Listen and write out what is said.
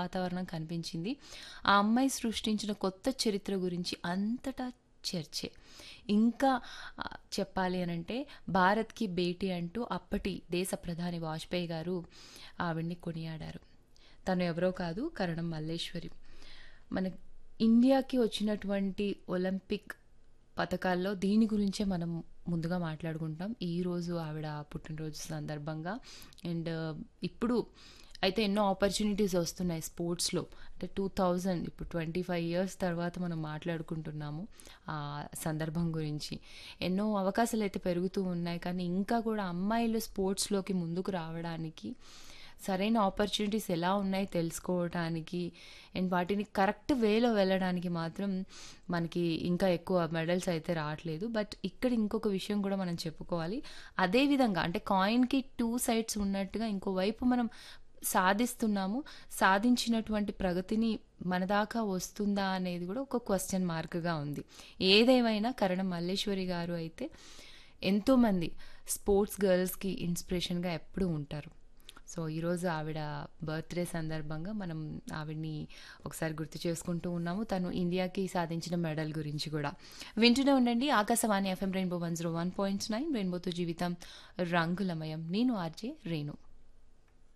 వాతావరణం కనిపించింది ఆ అమ్మాయి సృష్టించిన కొత్త చరిత్ర గురించి అంతటా చర్చే ఇంకా ఆ, చెప్పాలి అని అంటే భారత్కి భేటీ అంటూ అప్పటి దేశ ప్రధాని వాజ్పేయి గారు ఆవిడ్ని కొనియాడారు తను ఎవరో కాదు కరణం మల్లేశ్వరి మన ఇండియాకి వచ్చినటువంటి ఒలింపిక్ పథకాల్లో దీని గురించే మనం ముందుగా మాట్లాడుకుంటాం ఈరోజు ఆవిడ పుట్టినరోజు సందర్భంగా అండ్ ఇప్పుడు అయితే ఎన్నో ఆపర్చునిటీస్ వస్తున్నాయి స్పోర్ట్స్లో అంటే టూ థౌజండ్ ఇప్పుడు ట్వంటీ ఫైవ్ ఇయర్స్ తర్వాత మనం మాట్లాడుకుంటున్నాము ఆ సందర్భం గురించి ఎన్నో అవకాశాలు అయితే పెరుగుతూ ఉన్నాయి కానీ ఇంకా కూడా అమ్మాయిలు స్పోర్ట్స్లోకి ముందుకు రావడానికి సరైన ఆపర్చునిటీస్ ఎలా ఉన్నాయి తెలుసుకోవడానికి అండ్ వాటిని కరెక్ట్ వేలో వెళ్ళడానికి మాత్రం మనకి ఇంకా ఎక్కువ మెడల్స్ అయితే రావట్లేదు బట్ ఇక్కడ ఇంకొక విషయం కూడా మనం చెప్పుకోవాలి అదేవిధంగా అంటే కాయిన్కి టూ సైడ్స్ ఉన్నట్టుగా ఇంకో వైపు మనం సాధిస్తున్నాము సాధించినటువంటి ప్రగతిని మన దాకా వస్తుందా అనేది కూడా ఒక క్వశ్చన్ మార్క్గా ఉంది ఏదేమైనా కరణం మల్లేశ్వరి గారు అయితే ఎంతోమంది స్పోర్ట్స్ గర్ల్స్కి ఇన్స్పిరేషన్గా ఎప్పుడూ ఉంటారు సో ఈరోజు ఆవిడ బర్త్డే సందర్భంగా మనం ఆవిడ్ని ఒకసారి గుర్తు చేసుకుంటూ ఉన్నాము తను ఇండియాకి సాధించిన మెడల్ గురించి కూడా వింటూనే ఉండండి Akashvani FM Rainbow one zero one point nine రెయిన్బోతో జీవితం రంగులమయం నేను ఆర్జే రేణు